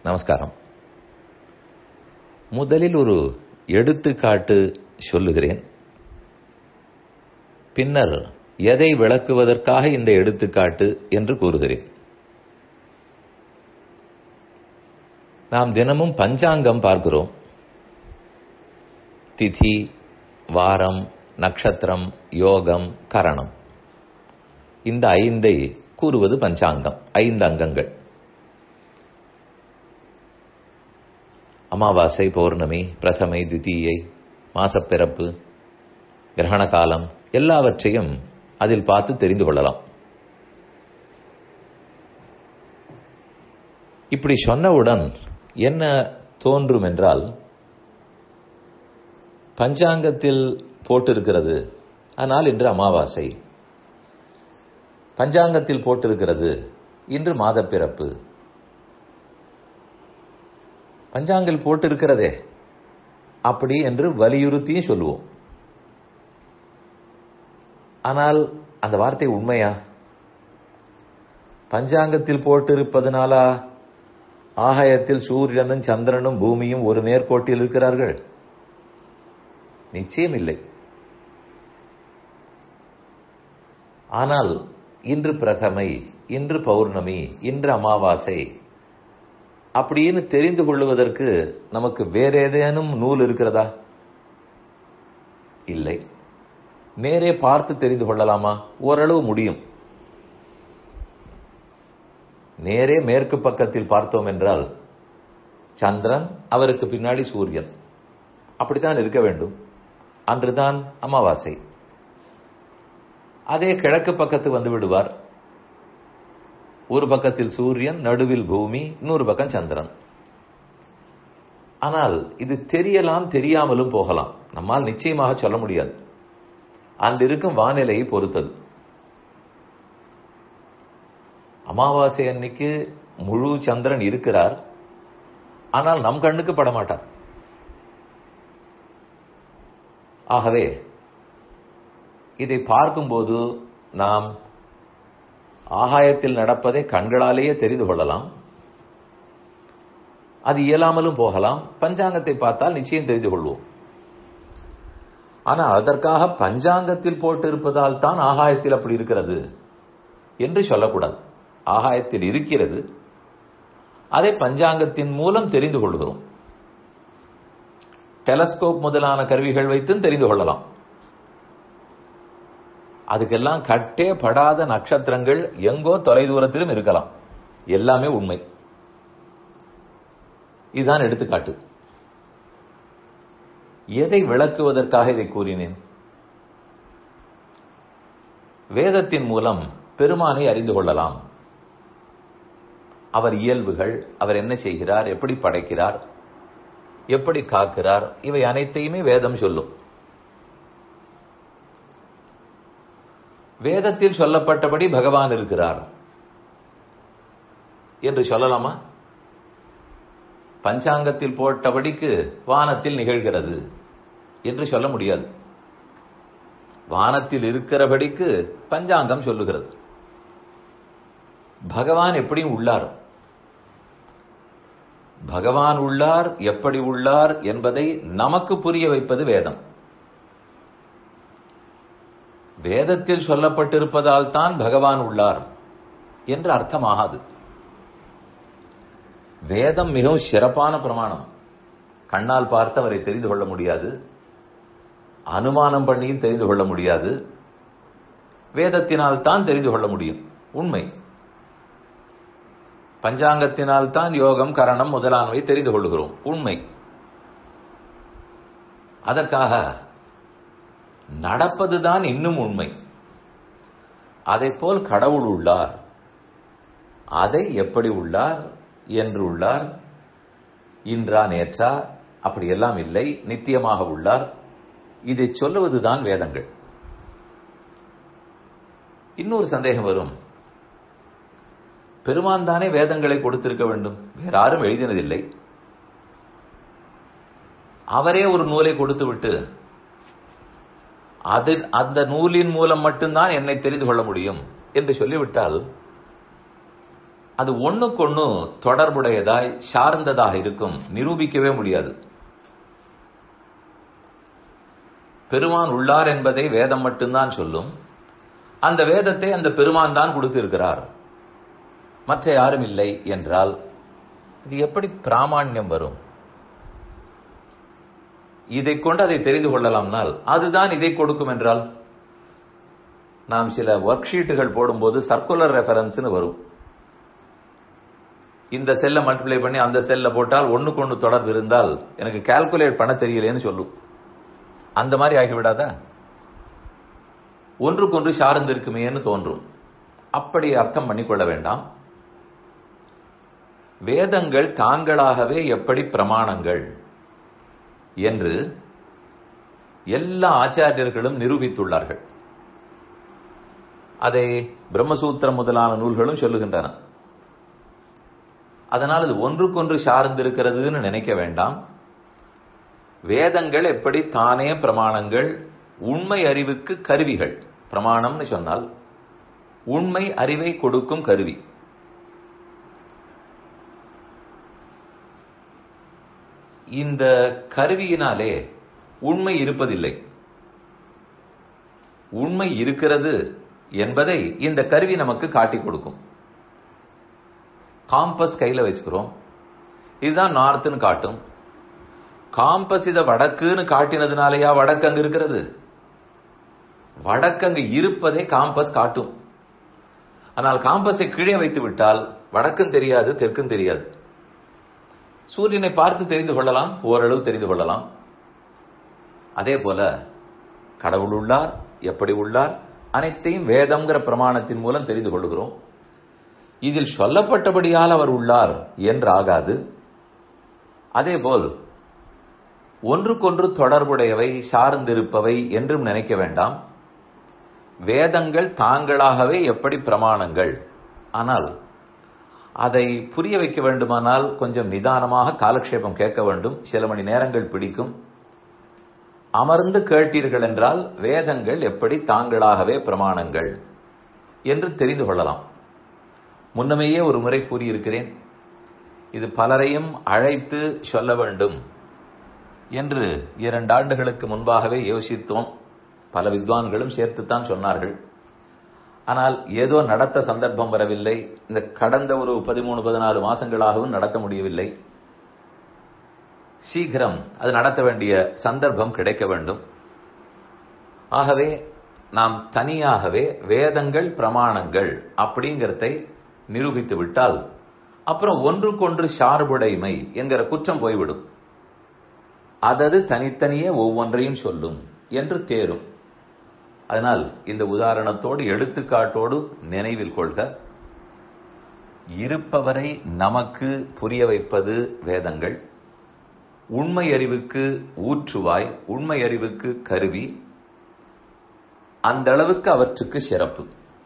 நமஸ்காரம் முதலில் ஒரு எடுத்துக்காட்டு சொல்லுகிறேன் பின்னர் எதை விளக்குவதற்காக இந்த எடுத்துக்காட்டு என்று கூறுகிறேன் நாம் தினமும் பஞ்சாங்கம் பார்க்கிறோம் திதி வாரம் நட்சத்திரம் யோகம் கரணம் இந்த ஐந்தை கூறுவது பஞ்சாங்கம் ஐந்து அங்கங்கள் அமாவாசை பௌர்ணமி பிரதமை தித்தீயை மாசப்பிறப்பு கிரகண காலம் எல்லாவற்றையும் அதில் பார்த்து தெரிந்து கொள்ளலாம் இப்படி சொன்னவுடன் என்ன தோன்றும் என்றால் பஞ்சாங்கத்தில் போட்டிருக்கிறது ஆனால் இன்று அமாவாசை பஞ்சாங்கத்தில் போட்டிருக்கிறது இன்று மாதப்பிறப்பு பஞ்சாங்கில் போட்டிருக்கிறதே அப்படி என்று வலியுறுத்தியும் சொல்லுவோம் ஆனால் அந்த வார்த்தை உண்மையா பஞ்சாங்கத்தில் போட்டிருப்பதனாலா ஆகாயத்தில் சூரியனும் சந்திரனும் பூமியும் ஒரு நேர்கோட்டில் இருக்கிறார்கள் நிச்சயம் இல்லை ஆனால் இன்று பிரதமை இன்று பௌர்ணமி இன்று அமாவாசை அப்படின்னு தெரிந்து கொள்வதற்கு நமக்கு வேற ஏதேனும் நூல் இருக்கிறதா இல்லை நேரே பார்த்து தெரிந்து கொள்ளலாமா ஓரளவு முடியும் நேரே மேற்கு பக்கத்தில் பார்த்தோம் என்றால் சந்திரன் அவருக்கு பின்னாடி சூரியன் அப்படித்தான் இருக்க வேண்டும் அன்றுதான் அமாவாசை அதே கிழக்கு பக்கத்து வந்து விடுவார் ஒரு பக்கத்தில் சூரியன் நடுவில் பூமி இன்னொரு பக்கம் சந்திரன் ஆனால் இது தெரியலாம் தெரியாமலும் போகலாம் நம்மால் நிச்சயமாக சொல்ல முடியாது அன்று இருக்கும் வானிலையை பொறுத்தது அமாவாசை அன்னைக்கு முழு சந்திரன் இருக்கிறார் ஆனால் நம் கண்ணுக்கு படமாட்டார் ஆகவே இதை பார்க்கும்போது நாம் ஆகாயத்தில் நடப்பதை கண்களாலேயே தெரிந்து கொள்ளலாம் அது இயலாமலும் போகலாம் பஞ்சாங்கத்தை பார்த்தால் நிச்சயம் தெரிந்து கொள்வோம் ஆனால் அதற்காக பஞ்சாங்கத்தில் போட்டிருப்பதால் தான் ஆகாயத்தில் அப்படி இருக்கிறது என்று சொல்லக்கூடாது ஆகாயத்தில் இருக்கிறது அதை பஞ்சாங்கத்தின் மூலம் தெரிந்து கொள்கிறோம் டெலஸ்கோப் முதலான கருவிகள் வைத்தும் தெரிந்து கொள்ளலாம் அதுக்கெல்லாம் கட்டே படாத நட்சத்திரங்கள் எங்கோ தொலைதூரத்திலும் இருக்கலாம் எல்லாமே உண்மை இதுதான் எடுத்துக்காட்டு எதை விளக்குவதற்காக இதை கூறினேன் வேதத்தின் மூலம் பெருமானை அறிந்து கொள்ளலாம் அவர் இயல்புகள் அவர் என்ன செய்கிறார் எப்படி படைக்கிறார் எப்படி காக்கிறார் இவை அனைத்தையுமே வேதம் சொல்லும் வேதத்தில் சொல்லப்பட்டபடி பகவான் இருக்கிறார் என்று சொல்லலாமா பஞ்சாங்கத்தில் போட்டபடிக்கு வானத்தில் நிகழ்கிறது என்று சொல்ல முடியாது வானத்தில் இருக்கிறபடிக்கு பஞ்சாங்கம் சொல்லுகிறது பகவான் எப்படியும் உள்ளார் பகவான் உள்ளார் எப்படி உள்ளார் என்பதை நமக்கு புரிய வைப்பது வேதம் வேதத்தில் சொல்லப்பட்டிருப்பதால் தான் பகவான் உள்ளார் என்று அர்த்தமாகாது வேதம் மிகவும் சிறப்பான பிரமாணம் கண்ணால் பார்த்து அவரை தெரிந்து கொள்ள முடியாது அனுமானம் பண்ணியும் தெரிந்து கொள்ள முடியாது வேதத்தினால் தான் தெரிந்து கொள்ள முடியும் உண்மை பஞ்சாங்கத்தினால் தான் யோகம் கரணம் முதலானவை தெரிந்து கொள்கிறோம் உண்மை அதற்காக நடப்பதுதான் இன்னும் உண்மை அதை போல் கடவுள் உள்ளார் அதை எப்படி உள்ளார் என்று உள்ளார் இன்றா நேற்றா அப்படி எல்லாம் இல்லை நித்தியமாக உள்ளார் இதை சொல்லுவதுதான் வேதங்கள் இன்னொரு சந்தேகம் வரும் பெருமான் தானே வேதங்களை கொடுத்திருக்க வேண்டும் வேற யாரும் எழுதினதில்லை அவரே ஒரு நூலை கொடுத்து விட்டு அது அந்த நூலின் மூலம் மட்டும்தான் என்னை தெரிந்து கொள்ள முடியும் என்று சொல்லிவிட்டால் அது ஒண்ணுக்கொண்ணு தொடர்புடையதாய் சார்ந்ததாக இருக்கும் நிரூபிக்கவே முடியாது பெருமான் உள்ளார் என்பதை வேதம் மட்டும்தான் சொல்லும் அந்த வேதத்தை அந்த பெருமான் தான் கொடுத்திருக்கிறார் மற்ற யாரும் இல்லை என்றால் இது எப்படி பிராமாண்யம் வரும் இதை கொண்டு அதை தெரிந்து கொள்ளலாம்னால் அதுதான் இதை கொடுக்கும் என்றால் நாம் சில ஒர்க் ஷீட்டுகள் போடும்போது சர்க்குலர் ரெஃபரன்ஸ்னு வரும் இந்த செல்லை மல்டிப்ளை பண்ணி அந்த செல்ல போட்டால் ஒண்ணுக்கு ஒண்ணு தொடர்பு இருந்தால் எனக்கு கால்குலேட் பண்ண தெரியலேன்னு சொல்லும் அந்த மாதிரி ஆகிவிடாதா ஒன்றுக்கொன்று சார்ந்து இருக்குமேன்னு தோன்றும் அப்படி அர்த்தம் பண்ணிக்கொள்ள வேண்டாம் வேதங்கள் தாங்களாகவே எப்படி பிரமாணங்கள் என்று எல்லா ஆச்சாரியர்களும் நிரூபித்துள்ளார்கள் அதை பிரம்மசூத்திரம் முதலான நூல்களும் சொல்லுகின்றன அதனால் அது ஒன்றுக்கொன்று சார்ந்திருக்கிறதுன்னு நினைக்க வேண்டாம் வேதங்கள் எப்படி தானே பிரமாணங்கள் உண்மை அறிவுக்கு கருவிகள் பிரமாணம்னு சொன்னால் உண்மை அறிவை கொடுக்கும் கருவி இந்த கருவியினாலே உண்மை இருப்பதில்லை உண்மை இருக்கிறது என்பதை இந்த கருவி நமக்கு காட்டி கொடுக்கும் காம்பஸ் கையில வச்சுக்கிறோம் இதுதான் நார்த்துன்னு காட்டும் காம்பஸ் இத வடக்குன்னு காட்டினதுனாலயா வடக்கு அங்க இருக்கிறது வடக்கு அங்கு இருப்பதை காம்பஸ் காட்டும் ஆனால் காம்பஸை கீழே வைத்து விட்டால் வடக்கும் தெரியாது தெற்கும் தெரியாது சூரியனை பார்த்து தெரிந்து கொள்ளலாம் ஓரளவு தெரிந்து கொள்ளலாம் அதே போல கடவுள் உள்ளார் எப்படி உள்ளார் அனைத்தையும் வேதம்ங்கிற பிரமாணத்தின் மூலம் தெரிந்து கொள்கிறோம் இதில் சொல்லப்பட்டபடியால் அவர் உள்ளார் என்று ஆகாது அதேபோல் ஒன்றுக்கொன்று தொடர்புடையவை சார்ந்திருப்பவை என்றும் நினைக்க வேண்டாம் வேதங்கள் தாங்களாகவே எப்படி பிரமாணங்கள் ஆனால் அதை புரிய வைக்க வேண்டுமானால் கொஞ்சம் நிதானமாக காலக்ஷேபம் கேட்க வேண்டும் சில மணி நேரங்கள் பிடிக்கும் அமர்ந்து கேட்டீர்கள் என்றால் வேதங்கள் எப்படி தாங்களாகவே பிரமாணங்கள் என்று தெரிந்து கொள்ளலாம் முன்னமேயே ஒரு முறை கூறியிருக்கிறேன் இது பலரையும் அழைத்து சொல்ல வேண்டும் என்று இரண்டு ஆண்டுகளுக்கு முன்பாகவே யோசித்தோம் பல வித்வான்களும் சேர்த்துத்தான் சொன்னார்கள் ஆனால் ஏதோ நடத்த சந்தர்ப்பம் வரவில்லை இந்த கடந்த ஒரு பதிமூணு பதினாலு மாசங்களாகவும் நடத்த முடியவில்லை சீக்கிரம் அது நடத்த வேண்டிய சந்தர்ப்பம் கிடைக்க வேண்டும் ஆகவே நாம் தனியாகவே வேதங்கள் பிரமாணங்கள் அப்படிங்கிறதை நிரூபித்து விட்டால் அப்புறம் ஒன்றுக்கொன்று சார்புடைமை என்கிற குற்றம் போய்விடும் அதது தனித்தனியே ஒவ்வொன்றையும் சொல்லும் என்று தேரும் அதனால் இந்த உதாரணத்தோடு எடுத்துக்காட்டோடு நினைவில் கொள்க இருப்பவரை நமக்கு புரிய வைப்பது வேதங்கள் உண்மை அறிவுக்கு ஊற்றுவாய் உண்மை அறிவுக்கு கருவி அந்த அளவுக்கு அவற்றுக்கு சிறப்பு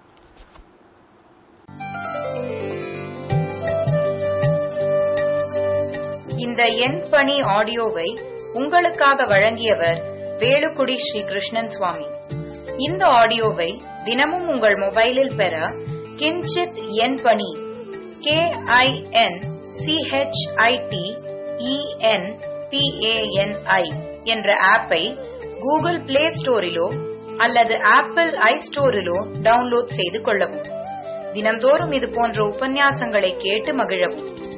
இந்த எண் பணி ஆடியோவை உங்களுக்காக வழங்கியவர் வேலுக்குடி ஸ்ரீ கிருஷ்ணன் சுவாமி இந்த ஆடியோவை தினமும் உங்கள் மொபைலில் பெற கிஞ்சித் எண் பணி கே ஐ என் சிஹெச்ஐடி இஎன் பிஏஎன்ஐ என்ற ஆப்பை கூகுள் பிளே ஸ்டோரிலோ அல்லது ஆப்பிள் ஐ ஸ்டோரிலோ டவுன்லோட் செய்து கொள்ளவும் தினம்தோறும் இது போன்ற உபன்யாசங்களை கேட்டு மகிழவும்